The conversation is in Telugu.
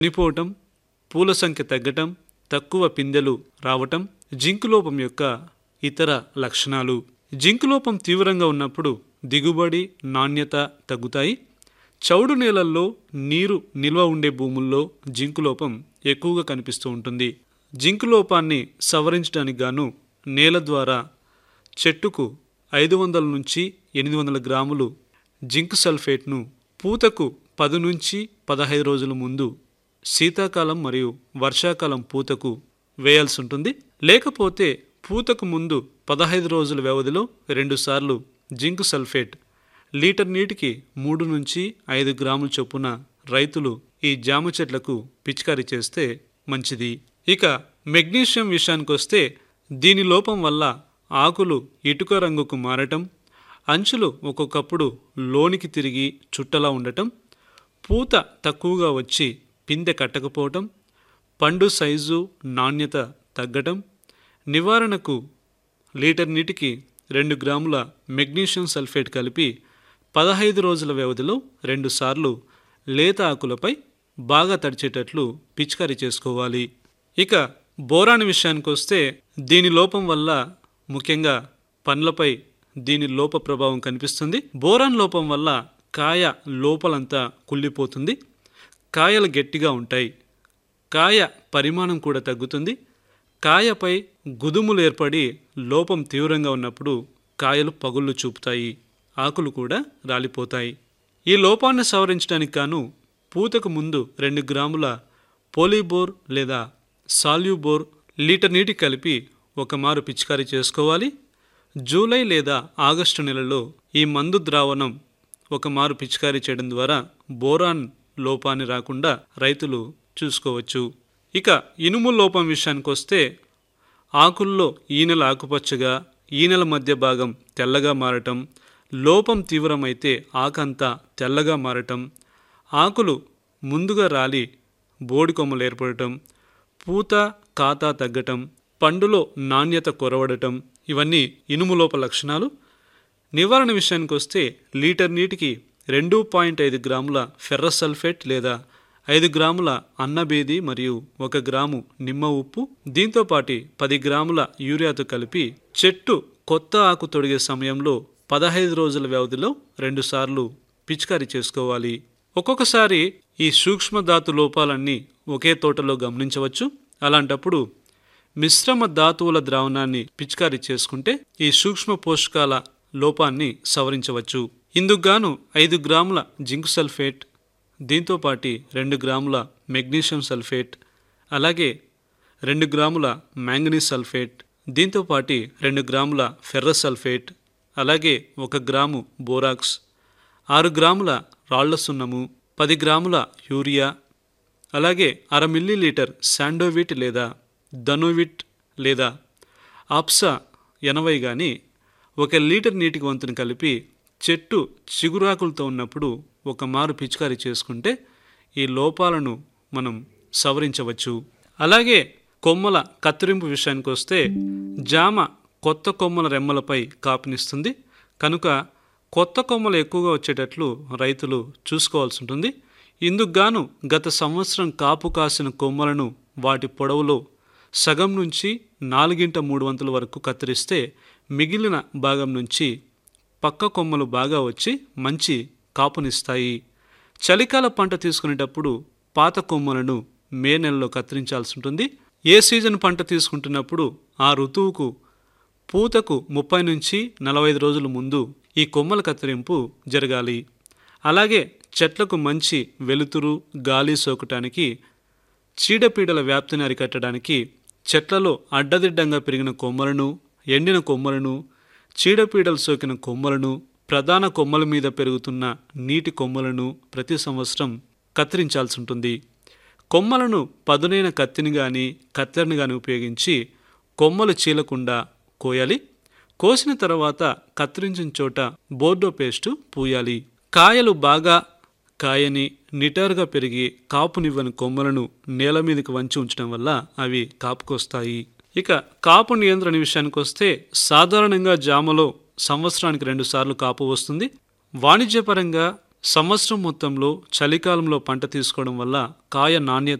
చనిపోవటం పూల సంఖ్య తగ్గటం తక్కువ పిందెలు రావటం జింకు లోపం యొక్క ఇతర లక్షణాలు జింకు లోపం తీవ్రంగా ఉన్నప్పుడు దిగుబడి నాణ్యత తగ్గుతాయి చౌడు నేలల్లో నీరు నిల్వ ఉండే భూముల్లో జింకు లోపం ఎక్కువగా కనిపిస్తూ ఉంటుంది జింకు లోపాన్ని సవరించడానికి గాను నేల ద్వారా చెట్టుకు ఐదు వందల నుంచి ఎనిమిది వందల గ్రాములు జింక్ సల్ఫేట్ను పూతకు పది నుంచి పదహైదు రోజుల ముందు శీతాకాలం మరియు వర్షాకాలం పూతకు వేయాల్సి ఉంటుంది లేకపోతే పూతకు ముందు పదహైదు రోజుల వ్యవధిలో రెండుసార్లు జింక్ సల్ఫేట్ లీటర్ నీటికి మూడు నుంచి ఐదు గ్రాముల చొప్పున రైతులు ఈ జామ చెట్లకు పిచికారీ చేస్తే మంచిది ఇక మెగ్నీషియం విషయానికి వస్తే దీని లోపం వల్ల ఆకులు ఇటుక రంగుకు మారటం అంచులు ఒక్కొక్కప్పుడు లోనికి తిరిగి చుట్టలా ఉండటం పూత తక్కువగా వచ్చి పిందె కట్టకపోవటం పండు సైజు నాణ్యత తగ్గటం నివారణకు లీటర్ నీటికి రెండు గ్రాముల మెగ్నీషియం సల్ఫేట్ కలిపి పదహైదు రోజుల వ్యవధిలో రెండుసార్లు లేత ఆకులపై బాగా తడిచేటట్లు పిచికారీ చేసుకోవాలి ఇక బోరాన్ విషయానికి వస్తే దీని లోపం వల్ల ముఖ్యంగా పండ్లపై దీని లోప ప్రభావం కనిపిస్తుంది బోరాన్ లోపం వల్ల కాయ లోపలంతా కుళ్ళిపోతుంది కాయలు గట్టిగా ఉంటాయి కాయ పరిమాణం కూడా తగ్గుతుంది కాయపై గుదుములు ఏర్పడి లోపం తీవ్రంగా ఉన్నప్పుడు కాయలు పగుళ్ళు చూపుతాయి ఆకులు కూడా రాలిపోతాయి ఈ లోపాన్ని సవరించడానికి గాను పూతకు ముందు రెండు గ్రాముల పోలీబోర్ లేదా సాల్యూబోర్ లీటర్ నీటి కలిపి ఒక మారు పిచికారీ చేసుకోవాలి జూలై లేదా ఆగస్టు నెలలో ఈ మందు ద్రావణం ఒక మారు పిచికారీ చేయడం ద్వారా బోరాన్ లోపాన్ని రాకుండా రైతులు చూసుకోవచ్చు ఇక ఇనుము లోపం విషయానికి వస్తే ఆకుల్లో ఈనెల ఆకుపచ్చగా ఈనెల మధ్య భాగం తెల్లగా మారటం లోపం తీవ్రమైతే ఆకంతా తెల్లగా మారటం ఆకులు ముందుగా రాలి బోడి కొమ్మలు ఏర్పడటం పూత కాత తగ్గటం పండులో నాణ్యత కొరవడటం ఇవన్నీ ఇనుము లోప లక్షణాలు నివారణ విషయానికి వస్తే లీటర్ నీటికి రెండు పాయింట్ ఐదు గ్రాముల ఫెర్రస్ సల్ఫేట్ లేదా ఐదు గ్రాముల అన్నబేది మరియు ఒక గ్రాము నిమ్మ ఉప్పు దీంతో పాటి పది గ్రాముల యూరియాతో కలిపి చెట్టు కొత్త ఆకు తొడిగే సమయంలో పదహైదు రోజుల వ్యవధిలో రెండుసార్లు పిచికారీ చేసుకోవాలి ఒక్కొక్కసారి ఈ సూక్ష్మధాతు లోపాలన్నీ ఒకే తోటలో గమనించవచ్చు అలాంటప్పుడు మిశ్రమ ధాతువుల ద్రావణాన్ని పిచికారీ చేసుకుంటే ఈ సూక్ష్మ పోషకాల లోపాన్ని సవరించవచ్చు ఇందుకుగాను ఐదు గ్రాముల జింక్ సల్ఫేట్ దీంతో పాటి రెండు గ్రాముల మెగ్నీషియం సల్ఫేట్ అలాగే రెండు గ్రాముల మ్యాంగనీస్ సల్ఫేట్ దీంతో పాటి రెండు గ్రాముల ఫెర్రస్ సల్ఫేట్ అలాగే ఒక గ్రాము బోరాక్స్ ఆరు గ్రాముల రాళ్ల సున్నము పది గ్రాముల యూరియా అలాగే అర మిల్లీ లీటర్ శాండోవిట్ లేదా ధనోవిట్ లేదా ఆప్సా ఎనభై కానీ ఒక లీటర్ నీటికి వంతుని కలిపి చెట్టు చిగురాకులతో ఉన్నప్పుడు ఒక మారు పిచికారీ చేసుకుంటే ఈ లోపాలను మనం సవరించవచ్చు అలాగే కొమ్మల కత్తిరింపు విషయానికి వస్తే జామ కొత్త కొమ్మల రెమ్మలపై కాపునిస్తుంది కనుక కొత్త కొమ్మలు ఎక్కువగా వచ్చేటట్లు రైతులు చూసుకోవాల్సి ఉంటుంది ఇందుకు గాను గత సంవత్సరం కాపు కాసిన కొమ్మలను వాటి పొడవులో సగం నుంచి నాలుగింట మూడు వంతుల వరకు కత్తిరిస్తే మిగిలిన భాగం నుంచి పక్క కొమ్మలు బాగా వచ్చి మంచి కాపునిస్తాయి చలికాల పంట తీసుకునేటప్పుడు పాత కొమ్మలను మే నెలలో కత్తిరించాల్సి ఉంటుంది ఏ సీజన్ పంట తీసుకుంటున్నప్పుడు ఆ ఋతువుకు పూతకు ముప్పై నుంచి నలభై ఐదు రోజుల ముందు ఈ కొమ్మల కత్తిరింపు జరగాలి అలాగే చెట్లకు మంచి వెలుతురు గాలి సోకటానికి చీడపీడల వ్యాప్తిని అరికట్టడానికి చెట్లలో అడ్డదిడ్డంగా పెరిగిన కొమ్మలను ఎండిన కొమ్మలను చీడపీడలు సోకిన కొమ్మలను ప్రధాన కొమ్మల మీద పెరుగుతున్న నీటి కొమ్మలను ప్రతి సంవత్సరం కత్తిరించాల్సి ఉంటుంది కొమ్మలను పదునైన కత్తిని కానీ కత్తెరని కానీ ఉపయోగించి కొమ్మలు చీలకుండా కోయాలి కోసిన తర్వాత కత్తిరించిన చోట బోర్డో పేస్టు పూయాలి కాయలు బాగా కాయని నిటారుగా పెరిగి కాపునివ్వని కొమ్మలను నేల మీదకి వంచి ఉంచడం వల్ల అవి కాపుకొస్తాయి ఇక కాపు నియంత్రణ విషయానికి వస్తే సాధారణంగా జామలో సంవత్సరానికి రెండుసార్లు కాపు వస్తుంది వాణిజ్యపరంగా సంవత్సరం మొత్తంలో చలికాలంలో పంట తీసుకోవడం వల్ల కాయ నాణ్యత